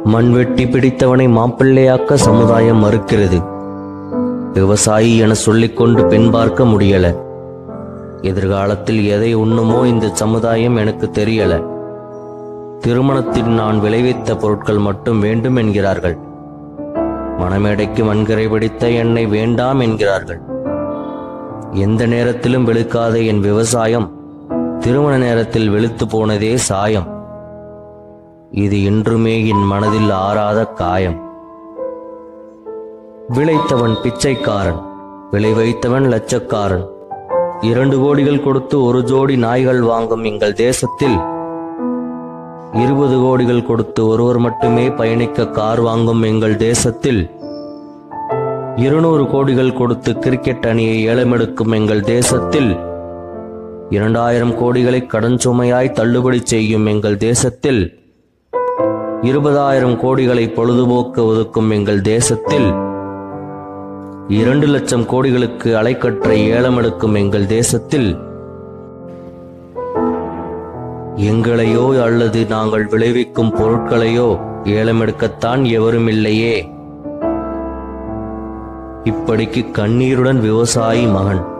மண்வெட்டி பிடித்தவனை மாப்பிள்ளையாக்க சமுதாயம் மறுக்கிறது விவசாயி என சொல்லிக்கொண்டு பெண் பார்க்க முடியல எதிர்காலத்தில் எதை உண்ணுமோ இந்த சமுதாயம் எனக்கு தெரியல திருமணத்தில் நான் விளைவித்த பொருட்கள் மட்டும் வேண்டும் என்கிறார்கள் மணமேடைக்கு மண்கரை பிடித்த எண்ணெய் வேண்டாம் என்கிறார்கள் எந்த நேரத்திலும் வெளுக்காத என் விவசாயம் திருமண நேரத்தில் வெளுத்து போனதே சாயம் இது இன்றுமே என் மனதில் ஆறாத காயம் விளைத்தவன் பிச்சைக்காரன் விளை வைத்தவன் லட்சக்காரன் இரண்டு கோடிகள் கொடுத்து ஒரு ஜோடி நாய்கள் வாங்கும் எங்கள் தேசத்தில் இருபது கோடிகள் கொடுத்து ஒருவர் மட்டுமே பயணிக்க கார் வாங்கும் எங்கள் தேசத்தில் இருநூறு கோடிகள் கொடுத்து கிரிக்கெட் அணியை ஏலமெடுக்கும் எங்கள் தேசத்தில் இரண்டாயிரம் கோடிகளை கடன் சுமையாய் தள்ளுபடி செய்யும் எங்கள் தேசத்தில் இருபதாயிரம் கோடிகளை பொழுதுபோக்க ஒதுக்கும் எங்கள் தேசத்தில் இரண்டு லட்சம் கோடிகளுக்கு அலைக்கற்றை ஏலமெடுக்கும் எங்கள் தேசத்தில் எங்களையோ அல்லது நாங்கள் விளைவிக்கும் பொருட்களையோ ஏலமெடுக்கத்தான் எவரும் இல்லையே இப்படிக்கு கண்ணீருடன் விவசாயி மகன்